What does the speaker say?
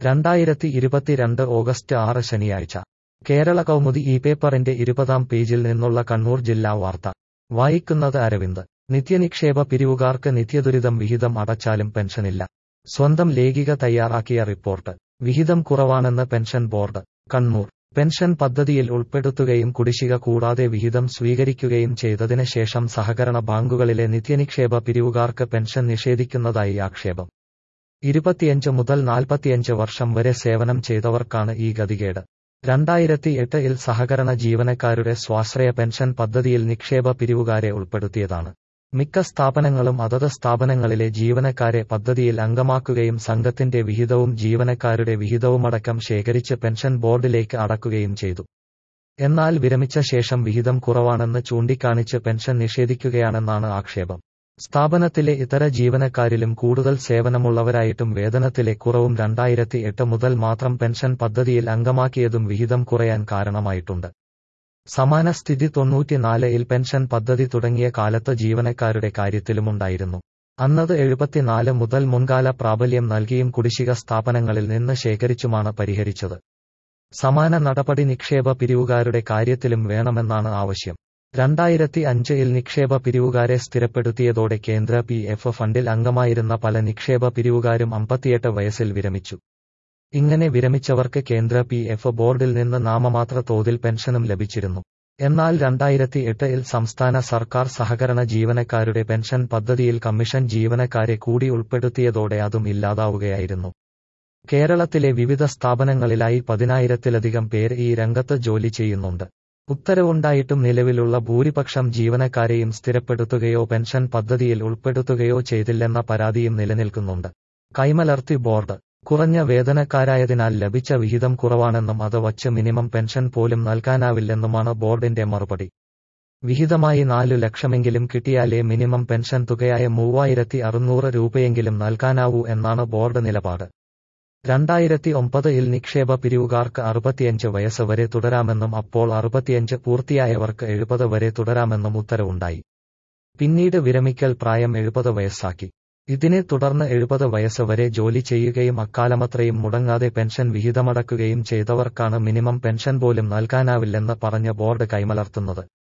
രണ്ടായിരത്തി ഇരുപത്തിരണ്ട് ഓഗസ്റ്റ് ആറ് ശനിയാഴ്ച കേരള കൗമുദി ഈ പേപ്പറിന്റെ ഇരുപതാം പേജിൽ നിന്നുള്ള കണ്ണൂർ ജില്ലാ വാർത്ത വായിക്കുന്നത് അരവിന്ദ് നിത്യനിക്ഷേപ പിരിവുകാർക്ക് നിത്യദുരിതം വിഹിതം അടച്ചാലും പെൻഷനില്ല സ്വന്തം ലേഖിക തയ്യാറാക്കിയ റിപ്പോർട്ട് വിഹിതം കുറവാണെന്ന് പെൻഷൻ ബോർഡ് കണ്ണൂർ പെൻഷൻ പദ്ധതിയിൽ ഉൾപ്പെടുത്തുകയും കുടിശ്ശിക കൂടാതെ വിഹിതം സ്വീകരിക്കുകയും ചെയ്തതിന് ശേഷം സഹകരണ ബാങ്കുകളിലെ നിത്യനിക്ഷേപ പിരിവുകാർക്ക് പെൻഷൻ നിഷേധിക്കുന്നതായി ആക്ഷേപം ഇരുപത്തിയഞ്ച് മുതൽ നാൽപ്പത്തിയഞ്ച് വർഷം വരെ സേവനം ചെയ്തവർക്കാണ് ഈ ഗതികേട് രണ്ടായിരത്തി എട്ടിൽ സഹകരണ ജീവനക്കാരുടെ സ്വാശ്രയ പെൻഷൻ പദ്ധതിയിൽ നിക്ഷേപ പിരിവുകാരെ ഉൾപ്പെടുത്തിയതാണ് മിക്ക സ്ഥാപനങ്ങളും അതത് സ്ഥാപനങ്ങളിലെ ജീവനക്കാരെ പദ്ധതിയിൽ അംഗമാക്കുകയും സംഘത്തിന്റെ വിഹിതവും ജീവനക്കാരുടെ വിഹിതവുമടക്കം ശേഖരിച്ച് പെൻഷൻ ബോർഡിലേക്ക് അടക്കുകയും ചെയ്തു എന്നാൽ വിരമിച്ച ശേഷം വിഹിതം കുറവാണെന്ന് ചൂണ്ടിക്കാണിച്ച് പെൻഷൻ നിഷേധിക്കുകയാണെന്നാണ് ആക്ഷേപം സ്ഥാപനത്തിലെ ഇതര ജീവനക്കാരിലും കൂടുതൽ സേവനമുള്ളവരായിട്ടും വേതനത്തിലെ കുറവും രണ്ടായിരത്തി എട്ട് മുതൽ മാത്രം പെൻഷൻ പദ്ധതിയിൽ അംഗമാക്കിയതും വിഹിതം കുറയാൻ കാരണമായിട്ടുണ്ട് സമാന സ്ഥിതി തൊണ്ണൂറ്റിനാലിൽ പെൻഷൻ പദ്ധതി തുടങ്ങിയ കാലത്ത് ജീവനക്കാരുടെ കാര്യത്തിലുമുണ്ടായിരുന്നു അന്നത് എഴുപത്തിനാല് മുതൽ മുൻകാല പ്രാബല്യം നൽകിയും കുടിശ്ശിക സ്ഥാപനങ്ങളിൽ നിന്ന് ശേഖരിച്ചുമാണ് പരിഹരിച്ചത് സമാന നടപടി നിക്ഷേപ പിരിവുകാരുടെ കാര്യത്തിലും വേണമെന്നാണ് ആവശ്യം രണ്ടായിരത്തി അഞ്ചിൽ നിക്ഷേപ പിരിവുകാരെ സ്ഥിരപ്പെടുത്തിയതോടെ കേന്ദ്ര പി എഫ് ഫണ്ടിൽ അംഗമായിരുന്ന പല നിക്ഷേപ പിരിവുകാരും അമ്പത്തിയെട്ട് വയസ്സിൽ വിരമിച്ചു ഇങ്ങനെ വിരമിച്ചവർക്ക് കേന്ദ്ര പി എഫ് ബോർഡിൽ നിന്ന് നാമമാത്ര തോതിൽ പെൻഷനും ലഭിച്ചിരുന്നു എന്നാൽ രണ്ടായിരത്തി എട്ടിൽ സംസ്ഥാന സർക്കാർ സഹകരണ ജീവനക്കാരുടെ പെൻഷൻ പദ്ധതിയിൽ കമ്മീഷൻ ജീവനക്കാരെ കൂടി ഉൾപ്പെടുത്തിയതോടെ അതും ഇല്ലാതാവുകയായിരുന്നു കേരളത്തിലെ വിവിധ സ്ഥാപനങ്ങളിലായി പതിനായിരത്തിലധികം പേർ ഈ രംഗത്ത് ജോലി ചെയ്യുന്നുണ്ട് ഉത്തരവുണ്ടായിട്ടും നിലവിലുള്ള ഭൂരിപക്ഷം ജീവനക്കാരെയും സ്ഥിരപ്പെടുത്തുകയോ പെൻഷൻ പദ്ധതിയിൽ ഉൾപ്പെടുത്തുകയോ ചെയ്തില്ലെന്ന പരാതിയും നിലനിൽക്കുന്നുണ്ട് കൈമലർത്തി ബോർഡ് കുറഞ്ഞ വേതനക്കാരായതിനാൽ ലഭിച്ച വിഹിതം കുറവാണെന്നും അത് വച്ച് മിനിമം പെൻഷൻ പോലും നൽകാനാവില്ലെന്നുമാണ് ബോർഡിന്റെ മറുപടി വിഹിതമായി നാലു ലക്ഷമെങ്കിലും കിട്ടിയാലേ മിനിമം പെൻഷൻ തുകയായ മൂവായിരത്തി അറുന്നൂറ് രൂപയെങ്കിലും നൽകാനാവൂ എന്നാണ് ബോർഡ് നിലപാട് രണ്ടായിരത്തി ഒമ്പതിൽ നിക്ഷേപ പിരിവുകാർക്ക് അറുപത്തിയഞ്ച് വയസ്സ് വരെ തുടരാമെന്നും അപ്പോൾ അറുപത്തിയഞ്ച് പൂർത്തിയായവർക്ക് എഴുപത് വരെ തുടരാമെന്നും ഉത്തരവുണ്ടായി പിന്നീട് വിരമിക്കൽ പ്രായം എഴുപത് വയസ്സാക്കി ഇതിനെ തുടർന്ന് എഴുപത് വയസ്സ് വരെ ജോലി ചെയ്യുകയും അക്കാലമത്രയും മുടങ്ങാതെ പെൻഷൻ വിഹിതമടക്കുകയും ചെയ്തവർക്കാണ് മിനിമം പെൻഷൻ പോലും നൽകാനാവില്ലെന്ന് പറഞ്ഞ ബോർഡ് കൈമലർത്തുന്നത്